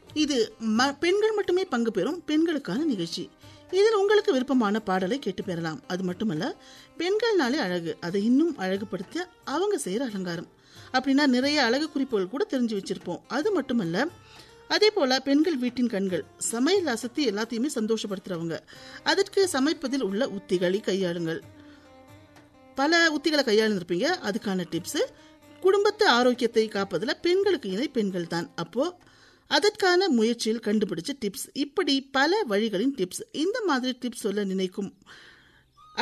இது ம- பெண்கள் மட்டுமே பங்கு பெறும் பெண்களுக்கான நிகழ்ச்சி இதில் உங்களுக்கு விருப்பமான பாடலை கேட்டு பெறலாம் அது மட்டுமல்ல பெண்கள்னாலே அழகு அதை இன்னும் அழகுபடுத்த அவங்க செய்யற அலங்காரம் அப்படின்னா நிறைய அழகு குறிப்புகள் கூட தெரிஞ்சு வச்சிருப்போம் அது மட்டுமல்ல அதே போல பெண்கள் வீட்டின் கண்கள் சமையல் அசத்தி எல்லாத்தையுமே சந்தோஷப்படுத்துறவங்க அதற்கு சமைப்பதில் உள்ள உத்திகளை கையாளுங்கள் பல உத்திகளை கையாளுந்திருப்பீங்க அதுக்கான டிப்ஸ் குடும்பத்து ஆரோக்கியத்தை காப்பதுல பெண்களுக்கு இணை பெண்கள் தான் அப்போ அதற்கான முயற்சியில் கண்டுபிடிச்ச டிப்ஸ் இப்படி பல வழிகளின் டிப்ஸ் இந்த மாதிரி டிப்ஸ் சொல்ல நினைக்கும்